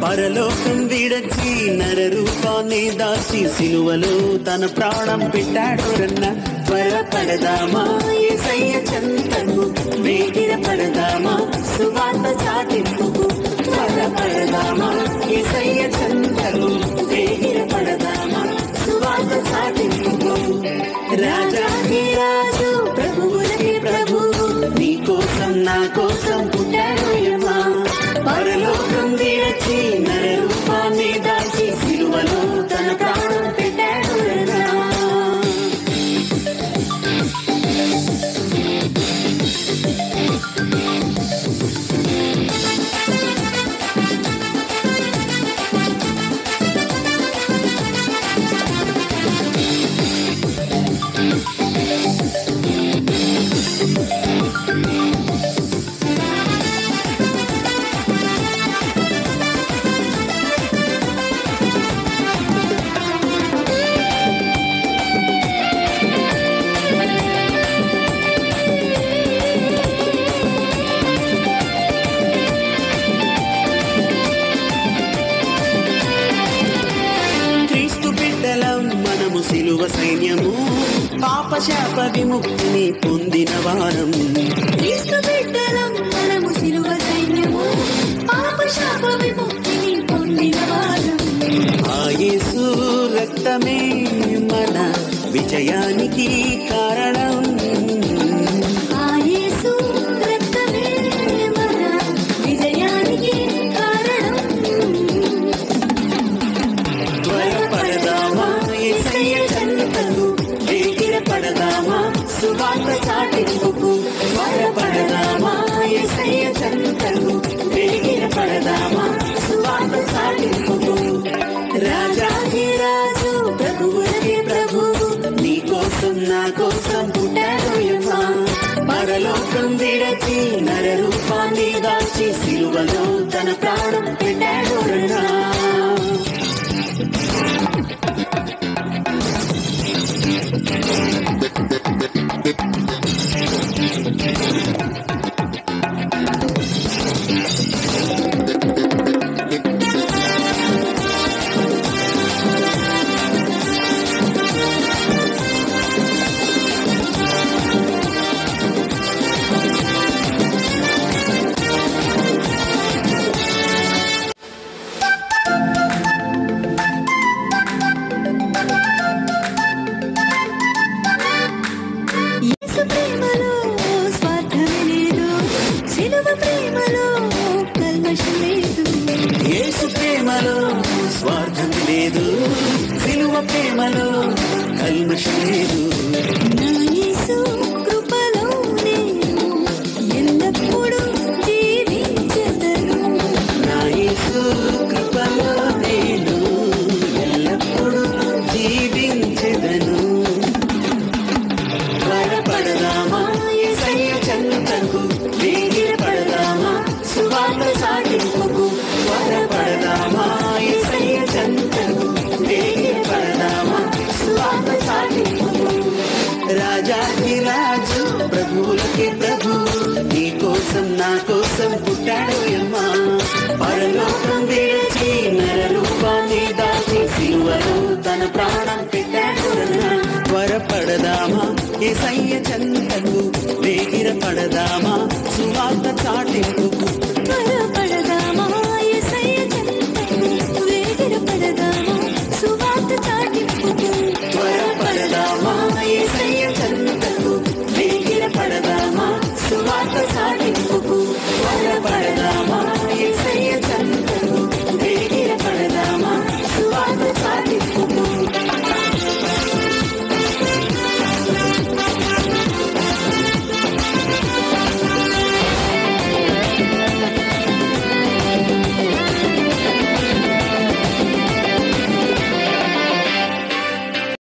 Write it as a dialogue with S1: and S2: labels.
S1: పరలోకం విడచి నర రూపాన్ని దాచి సిలువలో తన ప్రాణం పెట్టాడు రన్న త్వరపడదామా ఏసయ్య చెంతకు వేగిర పడదామా సువార్త చాటింపుకు త్వరపడదామా ఏసయ్య చెంతకు వేగిర పడదామా సువార్త చాటింపుకు రాజాకి రాజు ప్రభువులకి ప్రభువు నీ కోసం నా కోసం పుట్టాడు యమా పరలోకం విరచి నర రూపాన్ని దాచి సిలువలో తన ప్రాణం పెట్టాడు రా క్రీస్తు బిడ్డలం మనము సిలువ సైన్యము పాప శాప విముక్తిని పొందిన వారం
S2: క్రీస్తు బిడ్డలం మనము సిలువ సైన్యము పాప శాప విముక్తిని పొందిన వారం
S1: ఆ యేసు రక్తమే మన విజయానికి కారణం
S2: ఆ యేసు రక్తమే మన విజయానికి కారణం
S1: త్వరపడదామా యేసయ్య చెంతకు వేగిర పడదామా సువార్త చాటింపుకు త్వరపడదామా యేసయ్య చెంతకు వేగిర పడదామా సువార్త చాటింపుకు రాజాకి రాజు ప్రభువులకి ప్రభువు నీ కోసం నా కోసం పుట్టాడు యమా పరలోకం విడచి నర రూపాన్ని దాచి సిలువలో తన ప్రాణం పెట్టాడు రా
S2: యేసు ప్రేమలో స్వార్థమే లేదు సిలువ ప్రేమలో కల్మషం లేదు
S1: యేసు ప్రేమలో స్వార్థం లేదు సిలువ ప్రేమలో కల్మషం లేదు
S2: నా యేసు కృపలో నేను ఎల్లప్పుడూ జీవించెదను
S1: నా యేసు కృపలో నేను ఎల్లప్పుడూ జీవించెదను త్వరపడదామా యేసయ్య చెంతకు వేగిర పడదామా సువార్త చాటింపుకు త్వరపడదామా యేసయ్య చెంతకు వేగిర పడదామా సువార్త చాటింపుకు రాజాకి రాజు ప్రభువులకి ప్రభు నీ కోసం నా కోసం పుట్టాడు యమ్మా పరలోకం విడిచి నర రూపాన్ని దాచి సిలువలో తన ప్రాణం పెట్టాడు రా. త్వరపడదామా ఏసయ్య చెంతకు వేగిర పడదామా సువార్త చాటింపుకు